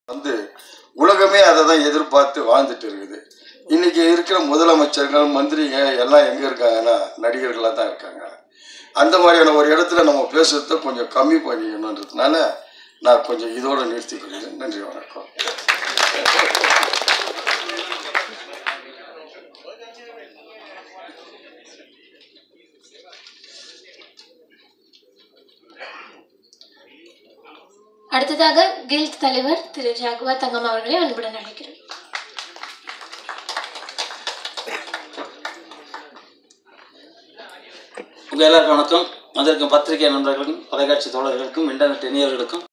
வந்து உலகமே அதை தான் எதிர்பார்த்து வாழ்ந்துட்டு இருக்குது இன்னைக்கு இருக்கிற முதலமைச்சர்கள் மந்திரிங்க எல்லாம் எங்கே இருக்காங்கன்னா நடிகர்களாக தான் இருக்காங்க அந்த மாதிரியான ஒரு இடத்துல நம்ம பேசுறத கொஞ்சம் கம்மி பண்ணிக்கணுன்றதுனால நான் கொஞ்சம் இதோட நிறுத்திக்கிறேன் நன்றி வணக்கம் அடுத்ததாக கில்ட் தலைவர் திரு ஜாகுவா தங்கம் அவர்களை அன்புடன் அழைக்கிறேன் உங்கள் எல்லாருக்கும் வணக்கம் வந்திருக்கும் பத்திரிகை நண்பர்களுக்கும் தொலைக்காட்சி தோழர்களுக்கும் இன்டர்நெட் இணையர்களுக்கும்